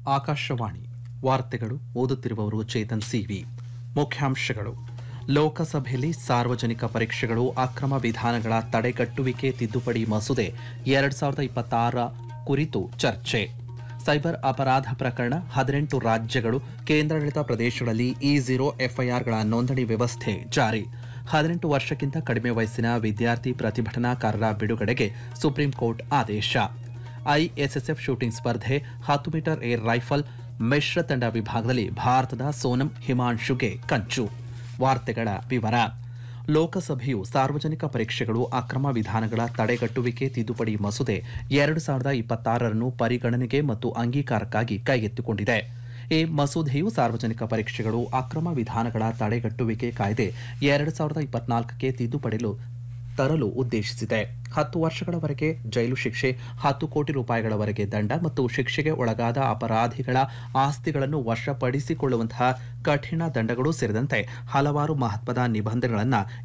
ಆಕಾಶವಾಣಿ ವಾರ್ತೆಗಳು ಓದುತ್ತಿರುವವರು ಚೇತನ್ ಸಿವಿ ಮುಖ್ಯಾಂಶಗಳು ಲೋಕಸಭೆಯಲ್ಲಿ ಸಾರ್ವಜನಿಕ ಪರೀಕ್ಷೆಗಳು ಅಕ್ರಮ ವಿಧಾನಗಳ ತಡೆಗಟ್ಟುವಿಕೆ ತಿದ್ದುಪಡಿ ಮಸೂದೆ ಎರಡ್ ಸಾವಿರದ ಇಪ್ಪತ್ತಾರ ಕುರಿತು ಚರ್ಚೆ ಸೈಬರ್ ಅಪರಾಧ ಪ್ರಕರಣ ಹದಿನೆಂಟು ರಾಜ್ಯಗಳು ಕೇಂದ್ರಾಡಳಿತ ಪ್ರದೇಶಗಳಲ್ಲಿ ಇ ಝೀರೋ ಎಫ್ಐಆರ್ಗಳ ನೋಂದಣಿ ವ್ಯವಸ್ಥೆ ಜಾರಿ ಹದಿನೆಂಟು ವರ್ಷಕ್ಕಿಂತ ಕಡಿಮೆ ವಯಸ್ಸಿನ ವಿದ್ಯಾರ್ಥಿ ಪ್ರತಿಭಟನಾಕಾರರ ಬಿಡುಗಡೆಗೆ ಸುಪ್ರೀಂ ಕೋರ್ಟ್ ಆದೇಶ ಐಎಸ್ಎಸ್ಎಫ್ ಶೂಟಿಂಗ್ ಸ್ಪರ್ಧೆ ಹತ್ತು ಮೀಟರ್ ಏರ್ ರೈಫಲ್ ಮಿಶ್ರ ತಂಡ ವಿಭಾಗದಲ್ಲಿ ಭಾರತದ ಸೋನಂ ಹಿಮಾಂಶುಗೆ ಕಂಚು ವಾರ್ತೆಗಳ ವಿವರ ಲೋಕಸಭೆಯು ಸಾರ್ವಜನಿಕ ಪರೀಕ್ಷೆಗಳು ಅಕ್ರಮ ವಿಧಾನಗಳ ತಡೆಗಟ್ಟುವಿಕೆ ತಿದ್ದುಪಡಿ ಮಸೂದೆ ಎರಡು ಸಾವಿರದ ಇಪ್ಪತ್ತಾರರನ್ನು ಪರಿಗಣನೆಗೆ ಮತ್ತು ಅಂಗೀಕಾರಕ್ಕಾಗಿ ಕೈಗೆತ್ತಿಕೊಂಡಿದೆ ಈ ಮಸೂದೆಯು ಸಾರ್ವಜನಿಕ ಪರೀಕ್ಷೆಗಳು ಅಕ್ರಮ ವಿಧಾನಗಳ ತಡೆಗಟ್ಟುವಿಕೆ ಕಾಯ್ದೆ ಎರಡು ಸಾವಿರದ ಇಪ್ಪತ್ನಾಲ್ಕಕ್ಕೆ ತಿದ್ದುಪಡಿಲು ತರಲು ಉದ್ದೇಶಿಸಿದೆ ಹತ್ತು ವರ್ಷಗಳವರೆಗೆ ಜೈಲು ಶಿಕ್ಷೆ ಹತ್ತು ಕೋಟಿ ರೂಪಾಯಿಗಳವರೆಗೆ ದಂಡ ಮತ್ತು ಶಿಕ್ಷೆಗೆ ಒಳಗಾದ ಅಪರಾಧಿಗಳ ಆಸ್ತಿಗಳನ್ನು ವಶಪಡಿಸಿಕೊಳ್ಳುವಂತಹ ಕಠಿಣ ದಂಡಗಳು ಸೇರಿದಂತೆ ಹಲವಾರು ಮಹತ್ವದ ನಿಬಂಧನೆಗಳನ್ನು